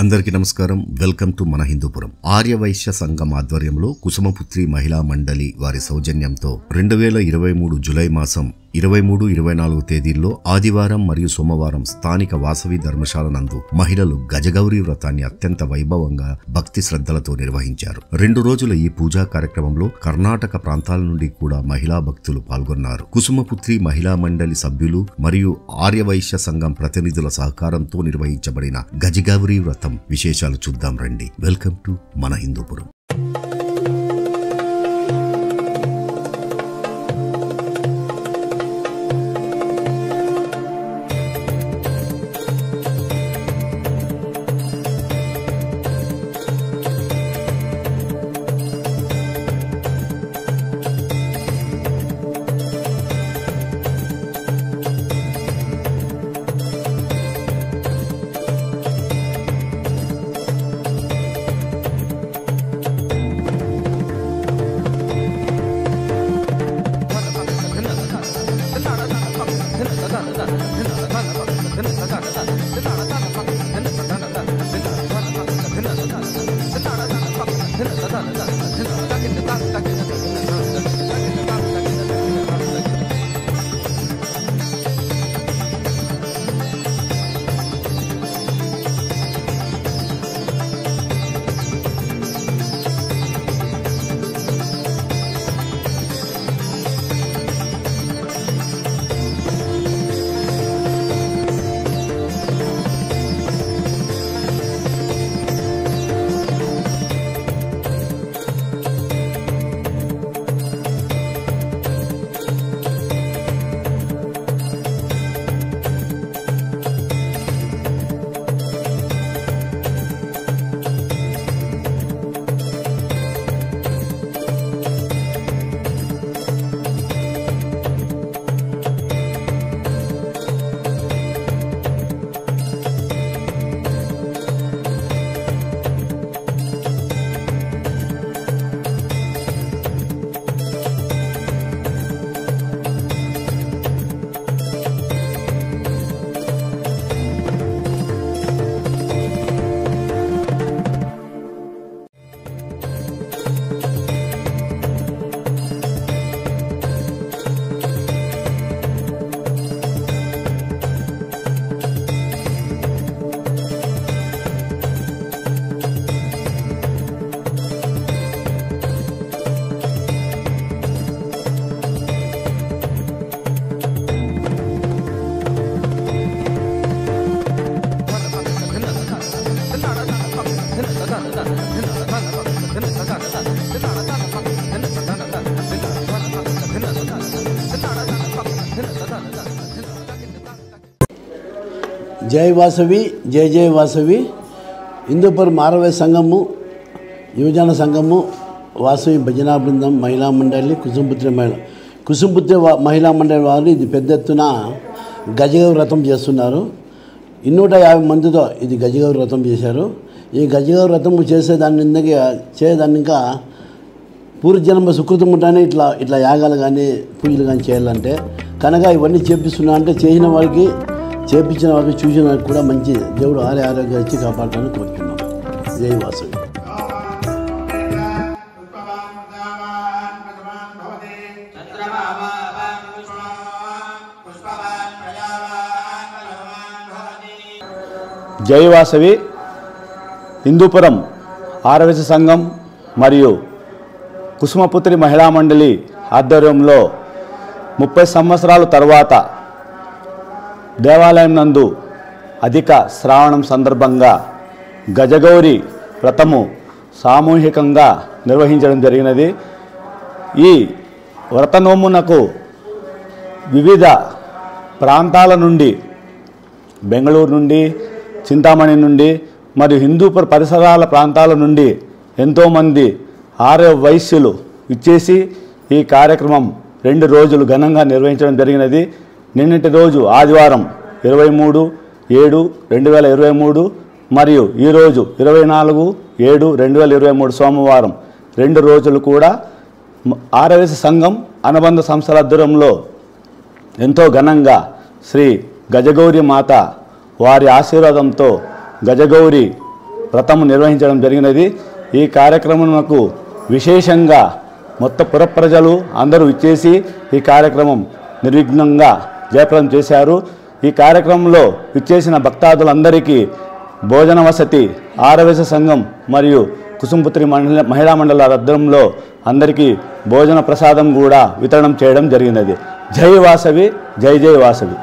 అందరికీ నమస్కారం welcome to మన హిందూపురం ఆర్యవైశ్య సంఘం ఆధ్వర్యంలో కుసుమపుత్రి మహిళా మండలి వారి సౌజన్యంతో రెండు వేల ఇరవై మూడు జులై మాసం ఇరవై మూడు ఇరవై నాలుగు తేదీల్లో ఆదివారం మరియు సోమవారం స్థానిక వాసవి ధర్మశాల నందు మహిళలు గజగౌరి వ్రతాన్ని అత్యంత వైభవంగా భక్తి శ్రద్ధలతో నిర్వహించారు రెండు రోజుల ఈ పూజా కార్యక్రమంలో కర్ణాటక ప్రాంతాల నుండి కూడా మహిళా భక్తులు పాల్గొన్నారు కుసుమపుత్రి మహిళా మండలి సభ్యులు మరియు ఆర్యవైశ్య సంఘం ప్రతినిధుల సహకారంతో నిర్వహించబడిన గజగౌరి వ్రతం విశేషాలు చూద్దాం రండి వెల్కమ్ టు మన హిందూపురం జై వాసవి జై జై వాసవి హిందూపురం ఆరవై సంఘము యువజన సంఘము వాసవి భజనా బృందం మహిళా మండలి కుసుంపుత్రి మహిళ కుసుంపుత్రి వా- మహిళా మండలి వారు ఇది పెద్ద ఎత్తున గజగౌరి వ్రతం చేస్తున్నారు ఇన్నూట యాభై మందితో ఇది గజగౌరి వ్రతం చేశారు ఈ గజగౌరి వ్రతం చేసేదాన్ని ఇందుకే చేసేదాన్ని ఇంకా పూర్వజన్మ సుకృతం ఉంటేనే ఇట్లా ఇట్లా యాగాలు కానీ పూజలు కానీ చేయాలంటే కనుక ఇవన్నీ చేపిస్తున్నా అంటే చేసిన వారికి చేపించిన వారికి చూసిన వారికి కూడా మంచి దేవుడు ఆరోగ్య ఆరోగ్యం ఇచ్చి కాపాడాలని కోరుతున్నాం జై వాసవి జై వాసవి హిందూపురం ఆరవశ సంఘం మరియు కుసుమపుత్రి మహిళా మండలి ఆధ్వర్యంలో ముప్పై సంవత్సరాల తర్వాత దేవాలయం నందు అధిక శ్రావణం సందర్భంగా గజగౌరి వ్రతము సామూహికంగా నిర్వహించడం జరిగినది ఈ వ్రతనోమునకు వివిధ ప్రాంతాల నుండి బెంగళూరు నుండి చింతామణి నుండి మరియు హిందూపూర్ పరిసరాల ప్రాంతాల నుండి ఎంతోమంది ఆర్య వైశ్యులు ఇచ్చేసి ఈ కార్యక్రమం రెండు రోజులు ఘనంగా నిర్వహించడం జరిగినది నిన్నటి రోజు ఆదివారం ఇరవై మూడు ఏడు రెండు వేల ఇరవై మూడు మరియు ఈరోజు ఇరవై నాలుగు ఏడు రెండు వేల ఇరవై మూడు సోమవారం రెండు రోజులు కూడా ఆర్యవేశ సంఘం అనుబంధ సంస్థల ఆధ్వర్యంలో ఎంతో ఘనంగా శ్రీ గజగౌరి మాత వారి ఆశీర్వాదంతో గజగౌరి వ్రతము నిర్వహించడం జరిగినది ఈ కార్యక్రమంకు విశేషంగా మొత్తం పుర ప్రజలు అందరూ ఇచ్చేసి ఈ కార్యక్రమం నిర్విఘ్నంగా జయప్రదం చేశారు ఈ కార్యక్రమంలో ఇచ్చేసిన భక్తాదులందరికీ భోజన వసతి ఆరవేశ సంఘం మరియు కుసుంపుత్రి మండల మహిళా మండల అర్థంలో అందరికీ భోజన ప్రసాదం కూడా వితరణం చేయడం జరిగినది జై వాసవి జై జై వాసవి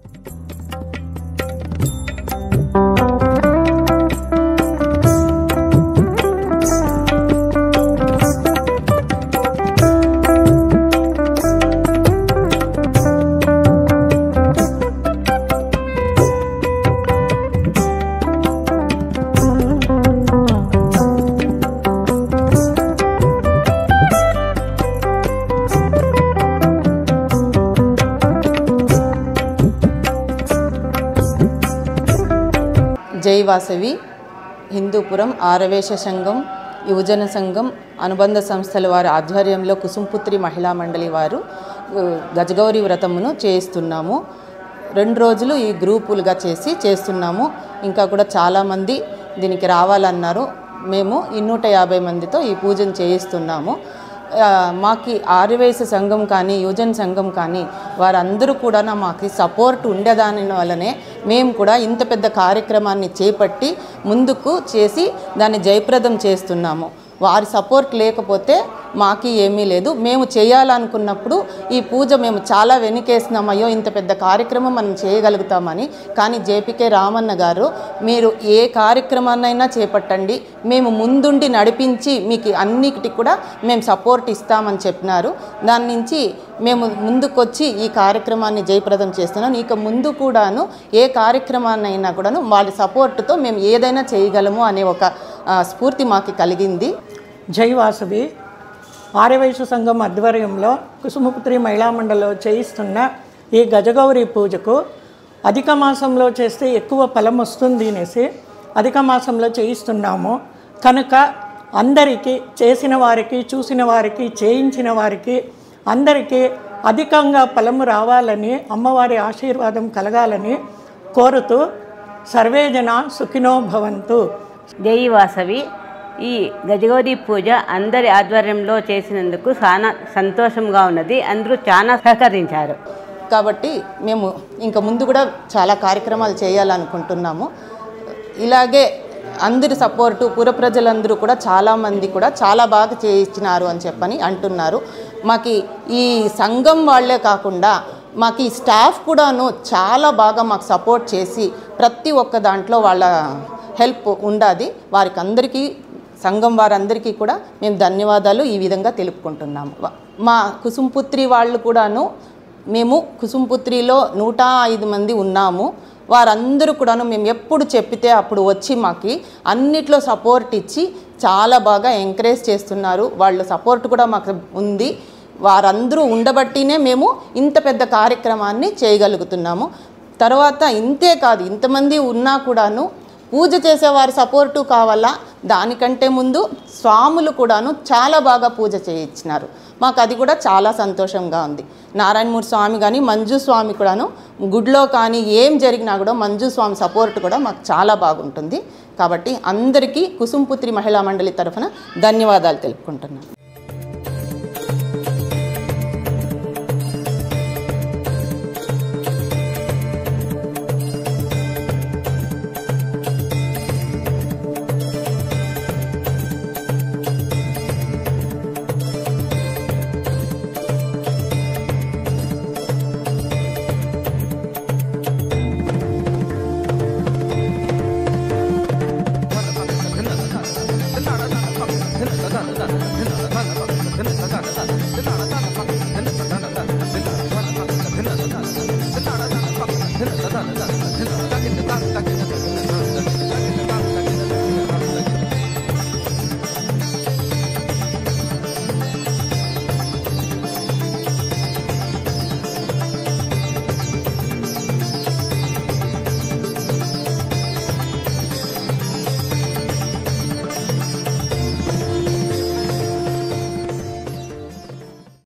జై వాసవి హిందూపురం ఆరవేశ సంఘం యువజన సంఘం అనుబంధ సంస్థల వారి ఆధ్వర్యంలో కుసుంపుత్రి మహిళా మండలి వారు ఉ, గజగౌరి వ్రతమును చేయిస్తున్నాము రెండు రోజులు ఈ గ్రూపులుగా చేసి చేస్తున్నాము ఇంకా కూడా చాలామంది దీనికి రావాలన్నారు మేము ఈ నూట యాభై మందితో ఈ పూజను చేయిస్తున్నాము ఆ, మాకి ఆర్యవయస సంఘం కానీ యువజన సంఘం కానీ వారందరూ కూడా మాకు సపోర్ట్ ఉండేదాని వల్లనే మేము కూడా ఇంత పెద్ద కార్యక్రమాన్ని చేపట్టి ముందుకు చేసి దాన్ని జయప్రదం చేస్తున్నాము వారి సపోర్ట్ లేకపోతే మాకి ఏమీ లేదు మేము చేయాలనుకున్నప్పుడు ఈ పూజ మేము చాలా వెనుకేసినాం అయ్యో ఇంత పెద్ద కార్యక్రమం మనం చేయగలుగుతామని కానీ జేపీకే రామన్న గారు మీరు ఏ కార్యక్రమాన్నైనా చేపట్టండి మేము ముందుండి నడిపించి మీకు అన్నిటికి కూడా మేము సపోర్ట్ ఇస్తామని చెప్పినారు దాని నుంచి మేము ముందుకొచ్చి ఈ కార్యక్రమాన్ని జయప్రదం చేస్తున్నాం ఇక ముందు కూడాను ఏ కార్యక్రమాన్నైనా కూడాను వాళ్ళ సపోర్టుతో మేము ఏదైనా చేయగలము అనే ఒక ఆ, స్ఫూర్తి మాకు కలిగింది జై వాసవి ఆర్యవైశ్య సంఘం ఆధ్వర్యంలో కుసుమపుత్రి మహిళా మండలిలో చేయిస్తున్న ఈ గజగౌరి పూజకు అధిక మాసంలో చేస్తే ఎక్కువ ఫలం వస్తుంది అనేసి అధిక మాసంలో చేయిస్తున్నాము కనుక అందరికీ చేసిన వారికి చూసిన వారికి చేయించిన వారికి అందరికీ అధికంగా ఫలము రావాలని అమ్మవారి ఆశీర్వాదం కలగాలని కోరుతూ సర్వేజన సుఖినో భవంతు జై వాసవి ఈ గజగౌరి పూజ అందరి ఆధ్వర్యంలో చేసినందుకు చాలా సంతోషంగా ఉన్నది అందరూ చాలా సహకరించారు కాబట్టి మేము ఇంకా ముందు కూడా చాలా కార్యక్రమాలు చేయాలనుకుంటున్నాము ఇలాగే అందరి సపోర్టు పుర ప్రజలందరూ కూడా చాలామంది కూడా చాలా బాగా చేయించినారు అని చెప్పని అంటున్నారు మాకు ఈ సంఘం వాళ్ళే కాకుండా మాకు ఈ స్టాఫ్ కూడాను చాలా బాగా మాకు సపోర్ట్ చేసి ప్రతి ఒక్క దాంట్లో వాళ్ళ హెల్ప్ ఉండాది వారికి అందరికీ సంఘం వారందరికీ కూడా మేము ధన్యవాదాలు ఈ విధంగా తెలుపుకుంటున్నాము వ- మా కుసుంపుత్రి వాళ్ళు కూడాను మేము కుసుంపుత్రిలో నూట ఐదు మంది ఉన్నాము వారందరూ కూడాను మేము ఎప్పుడు చెప్పితే అప్పుడు వచ్చి మాకి అన్నిట్లో సపోర్ట్ ఇచ్చి చాలా బాగా ఎంకరేజ్ చేస్తున్నారు వాళ్ళ సపోర్ట్ కూడా మాకు ఉంది వారందరూ ఉండబట్టినే మేము ఇంత పెద్ద కార్యక్రమాన్ని చేయగలుగుతున్నాము తర్వాత ఇంతే కాదు ఇంతమంది ఉన్నా కూడాను పూజ చేసేవారి సపోర్టు కావాలా దానికంటే ముందు స్వాములు కూడాను చాలా బాగా పూజ చేయించినారు మాకు అది కూడా చాలా సంతోషంగా ఉంది నారాయణమూర్తి స్వామి కానీ మంజు స్వామి కూడాను గుడిలో కానీ ఏం జరిగినా కూడా మంజు స్వామి సపోర్ట్ కూడా మాకు చాలా బాగుంటుంది కాబట్టి అందరికీ కుసుంపుత్రి మహిళా మండలి తరఫున ధన్యవాదాలు తెలుపుకుంటున్నాను